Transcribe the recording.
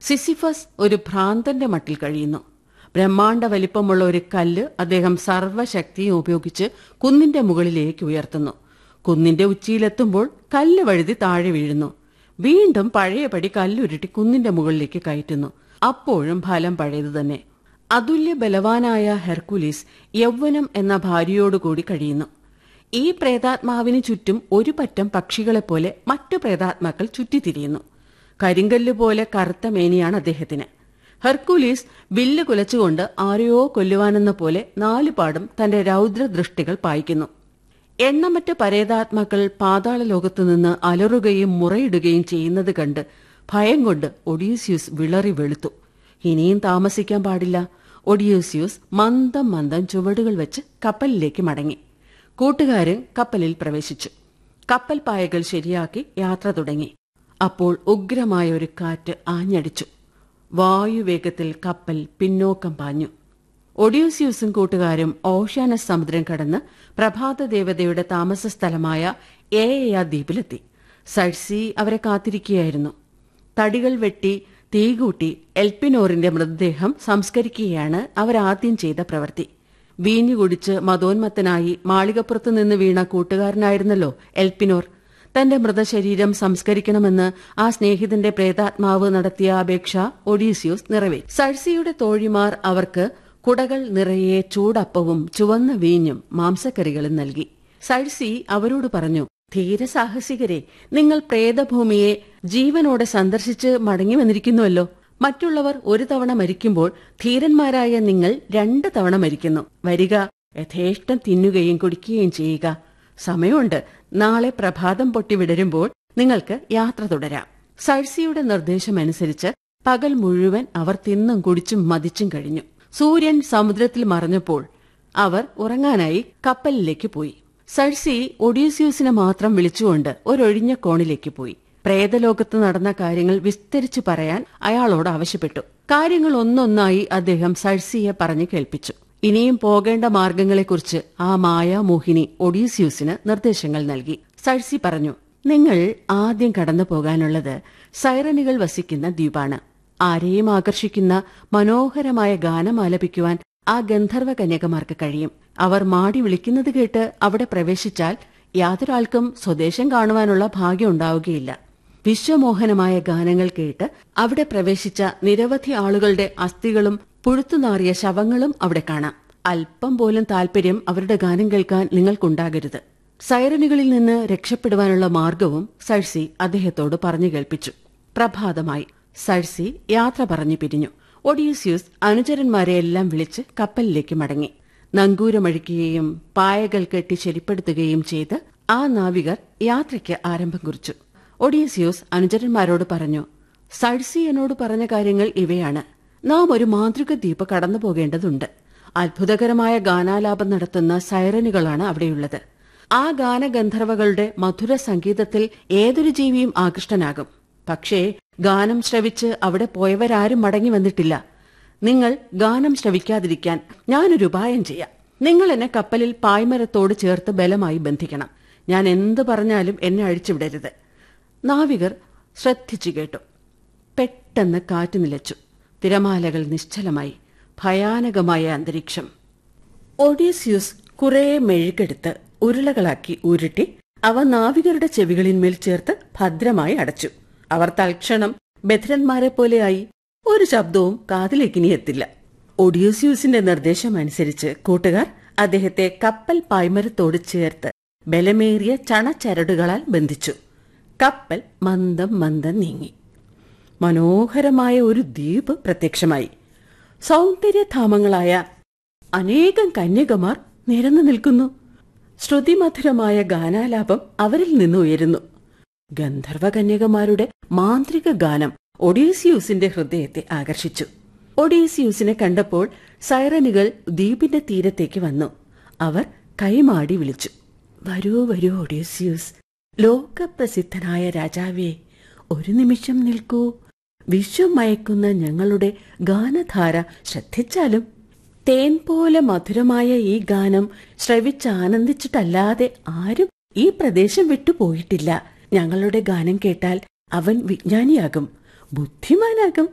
Sisyphus ഒരു ഭ്രാന്തന്റെ മട്ടിൽ കഴിയുന്നു ബ്രഹ്മാണ്ഡ വലിപ്പമുള്ള ഒരു കല്ല് അദ്ദേഹം സർവ്വശക്തിയും ഉപയോഗിച്ച് കുന്നിന്റെ മുകളിലേക്ക് ഉയർത്തുന്നു കുന്നിന്റെ ഉച്ചിയിലെത്തുമ്പോൾ കല്ല് വഴുതി താഴെ വീഴുന്നു വീണ്ടും പഴയപടി കല്ലുരുട്ടി കുന്നിന്റെ മുകളിലേക്ക് കയറ്റുന്നു അപ്പോഴും ഫലം പഴയത് തന്നെ അതുല്യ ബലവാനായ ഹെർക്കുലീസ് യൗവനം എന്ന ഭാര്യയോടുകൂടി കഴിയുന്നു ഈ പ്രേതാത്മാവിന് ചുറ്റും ഒരു പറ്റം പക്ഷികളെപ്പോലെ മറ്റു പ്രേതാത്മാക്കൾ ചുറ്റിത്തിരിയുന്നു കരിങ്കല്ല് പോലെ കറുത്ത മേനിയാണ് അദ്ദേഹത്തിന് ഹെർക്കുലീസ് വില്ല് കുലച്ചുകൊണ്ട് ആരെയോ കൊല്ലുവാനെന്ന പോലെ നാലുപാടും തന്റെ രൗദ്രദൃഷ്ടികൾ പായിക്കുന്നു എണ്ണമറ്റ പരേതാത്മാക്കൾ പാതാള ലോകത്തുനിന്ന് അലറുകയും മുറയിടുകയും ചെയ്യുന്നത് കണ്ട് ഭയം കൊണ്ട് ഒഡീസ്യൂസ് വിളറി വെളുത്തു ഇനിയും താമസിക്കാൻ പാടില്ല ഒഡിയോസ്യൂസ് മന്ദം മന്ദം ചുവടുകൾ വെച്ച് കപ്പലിലേക്ക് മടങ്ങി കൂട്ടുകാരൻ കപ്പലിൽ പ്രവേശിച്ചു കപ്പൽ പായകൾ ശരിയാക്കി യാത്ര തുടങ്ങി അപ്പോൾ ഉഗ്രമായ ഒരു കാറ്റ് ആഞ്ഞടിച്ചു വായുവേഗത്തിൽ കപ്പൽ പിന്നോക്കം പാഞ്ഞു ഒഡിയോസ്യൂസും കൂട്ടുകാരും ഓഷ്യാനസ് സമുദ്രം കടന്ന് പ്രഭാത ദേവതയുടെ താമസ സ്ഥലമായ ഏയ ദ്വീപിലെത്തി സഴ്സി അവരെ കാത്തിരിക്കുകയായിരുന്നു തടികൾ വെട്ടി തീകൂട്ടി എൽപ്പിനോറിന്റെ മൃതദേഹം സംസ്കരിക്കുകയാണ് അവരാദ്യം ചെയ്ത പ്രവൃത്തി വീഞ്ഞു കുടിച്ച് മതോന്മത്തനായി മാളികപ്പുറത്ത് നിന്ന് വീണ കൂട്ടുകാരനായിരുന്നല്ലോ എൽപ്പിനോർ തന്റെ മൃതശരീരം സംസ്കരിക്കണമെന്ന് ആ സ്നേഹിതന്റെ പ്രേതാത്മാവ് നടത്തിയ അപേക്ഷ ഒഡീസിയൂസ് നിറവേറ്റി സഴ്സിയുടെ തോഴിമാർ അവർക്ക് കുടകൾ നിറയെ ചൂടപ്പവും ചുവന്ന വീഞ്ഞും മാംസക്കറികളും നൽകി സഴ്സി അവരോട് പറഞ്ഞു ധീരസാഹസികരെ നിങ്ങൾ പ്രേതഭൂമിയെ ജീവനോടെ സന്ദർശിച്ച് മടങ്ങി വന്നിരിക്കുന്നുവല്ലോ മറ്റുള്ളവർ ഒരു തവണ മരിക്കുമ്പോൾ ധീരന്മാരായ നിങ്ങൾ രണ്ട് തവണ മരിക്കുന്നു വരിക യഥേഷ്ടം തിന്നുകയും കുടിക്കുകയും ചെയ്യുക സമയമുണ്ട് നാളെ പ്രഭാതം പൊട്ടി വിടരുമ്പോൾ നിങ്ങൾക്ക് യാത്ര തുടരാം സഴ്സിയുടെ നിർദ്ദേശമനുസരിച്ച് പകൽ മുഴുവൻ അവർ തിന്നും കുടിച്ചും മതിച്ചും കഴിഞ്ഞു സൂര്യൻ സമുദ്രത്തിൽ മറഞ്ഞപ്പോൾ അവർ ഉറങ്ങാനായി കപ്പലിലേക്ക് പോയി സഴ്സി ഒഡീസ്യൂസിനെ മാത്രം വിളിച്ചുകൊണ്ട് ഒരൊഴിഞ്ഞ കോണിലേക്ക് പോയി പ്രേതലോകത്ത് നടന്ന കാര്യങ്ങൾ വിസ്തരിച്ചു പറയാൻ അയാളോട് ആവശ്യപ്പെട്ടു കാര്യങ്ങൾ ഒന്നൊന്നായി അദ്ദേഹം സഴ്സിയെ പറഞ്ഞു കേൾപ്പിച്ചു ഇനിയും പോകേണ്ട മാർഗങ്ങളെക്കുറിച്ച് ആ മായാമോഹിനി ഒഡീസ്യൂസിന് നിർദ്ദേശങ്ങൾ നൽകി സഴ്സി പറഞ്ഞു നിങ്ങൾ ആദ്യം കടന്നു പോകാനുള്ളത് സൈറനുകൾ വസിക്കുന്ന ദ്വീപാണ് ആരെയും ആകർഷിക്കുന്ന മനോഹരമായ ഗാനം ആലപിക്കുവാൻ ആ ഗന്ധർവ കന്യകമാർക്ക് കഴിയും അവർ മാടി വിളിക്കുന്നത് കേട്ട് അവിടെ പ്രവേശിച്ചാൽ യാതൊരാൾക്കും സ്വദേശം കാണുവാനുള്ള ഭാഗ്യം ഉണ്ടാവുകയില്ല വിശ്വമോഹനമായ ഗാനങ്ങൾ കേട്ട് അവിടെ പ്രവേശിച്ച നിരവധി ആളുകളുടെ അസ്ഥികളും പുഴുത്തുനാറിയ ശവങ്ങളും അവിടെ കാണാം അല്പം പോലും താല്പര്യം അവരുടെ ഗാനം കേൾക്കാൻ നിങ്ങൾക്കുണ്ടാകരുത് സൈറനുകളിൽ നിന്ന് രക്ഷപ്പെടുവാനുള്ള മാർഗവും സഴ്സി അദ്ദേഹത്തോട് പറഞ്ഞു കേൾപ്പിച്ചു പ്രഭാതമായി സഴ്സി യാത്ര പറഞ്ഞു പിരിഞ്ഞു ഒഡീസ്യൂസ് അനുചരന്മാരെ എല്ലാം വിളിച്ച് കപ്പലിലേക്ക് മടങ്ങി നങ്കൂരമഴിക്കുകയും പായകൾ കെട്ടി ശരിപ്പെടുത്തുകയും ചെയ്ത് ആ നാവികർ യാത്രയ്ക്ക് ആരംഭം കുറിച്ചു ഒഡീസിയോസ് അനുചരന്മാരോട് പറഞ്ഞു സഴ്സി എന്നോട് പറഞ്ഞ കാര്യങ്ങൾ ഇവയാണ് നാം ഒരു മാന്ത്രിക ദ്വീപ് കടന്നു പോകേണ്ടതുണ്ട് അത്ഭുതകരമായ ഗാനാലാപം നടത്തുന്ന സൈറനുകളാണ് അവിടെയുള്ളത് ആ ഗാനഗന്ധർവകളുടെ മധുര സംഗീതത്തിൽ ഏതൊരു ജീവിയും ആകൃഷ്ടനാകും പക്ഷേ ഗാനം ശ്രവിച്ച് അവിടെ പോയവരാരും മടങ്ങി വന്നിട്ടില്ല നിങ്ങൾ ഗാനം ശ്രവിക്കാതിരിക്കാൻ ഞാനൊരു ഉപായം ചെയ്യാം നിങ്ങൾ എന്നെ കപ്പലിൽ പായ്മരത്തോട് ചേർത്ത് ബലമായി ബന്ധിക്കണം ഞാൻ എന്ത് പറഞ്ഞാലും എന്നെ അഴിച്ചുവിടരുത് നാവികർ ശ്രദ്ധിച്ചു കേട്ടു പെട്ടെന്ന് കാറ്റ് നിലച്ചു തിരമാലകൾ നിശ്ചലമായി ഭയാനകമായ അന്തരീക്ഷം ഒഡീസ്യൂസ് കുറെ മെഴുകെടുത്ത് ഉരുളകളാക്കി ഉരുട്ടി അവ നാവികരുടെ ചെവികളിന്മേൽ ചേർത്ത് ഭദ്രമായി അടച്ചു അവർ തൽക്ഷണം ബധിരന്മാരെ പോലെയായി ഒരു ശബ്ദവും കാതിലേക്കിനി എത്തില്ല ഒഡിയോസ്യൂസിന്റെ നിർദ്ദേശമനുസരിച്ച് കൂട്ടുകാർ അദ്ദേഹത്തെ കപ്പൽ പായ്മരത്തോട് ചേർത്ത് ബലമേറിയ ചണച്ചരടുകളാൽ ബന്ധിച്ചു കപ്പൽ മന്ദം മന്ദം നീങ്ങി മനോഹരമായ ഒരു ദ്വീപ് പ്രത്യക്ഷമായി സൗന്ദര്യധാമങ്ങളായ അനേകം കന്യകമാർ നിരന്നു നിൽക്കുന്നു ശ്രുതിമധുരമായ ഗാനാലാപം അവരിൽ നിന്ന് ഉയരുന്നു ഗന്ധർവ കന്യകമാരുടെ മാന്ത്രിക ഗാനം ഒഡീസിയൂസിന്റെ ഹൃദയത്തെ ആകർഷിച്ചു ഒഡീസിയൂസിനെ കണ്ടപ്പോൾ സൈറനുകൾ ദ്വീപിന്റെ തീരത്തേക്ക് വന്നു അവർ കൈമാടി വിളിച്ചു വരൂ വരൂ ഒഡീസിയൂസ് ലോകപ്രസിദ്ധനായ രാജാവേ ഒരു നിമിഷം നിൽക്കൂ വിശ്വം മയക്കുന്ന ഞങ്ങളുടെ ഗാനധാര ശ്രദ്ധിച്ചാലും തേൻ പോലെ മധുരമായ ഈ ഗാനം ശ്രവിച്ചാനന്ദിച്ചിട്ടല്ലാതെ ആരും ഈ പ്രദേശം വിട്ടുപോയിട്ടില്ല ഞങ്ങളുടെ ഗാനം കേട്ടാൽ അവൻ വിജ്ഞാനിയാകും ബുദ്ധിമാനാകും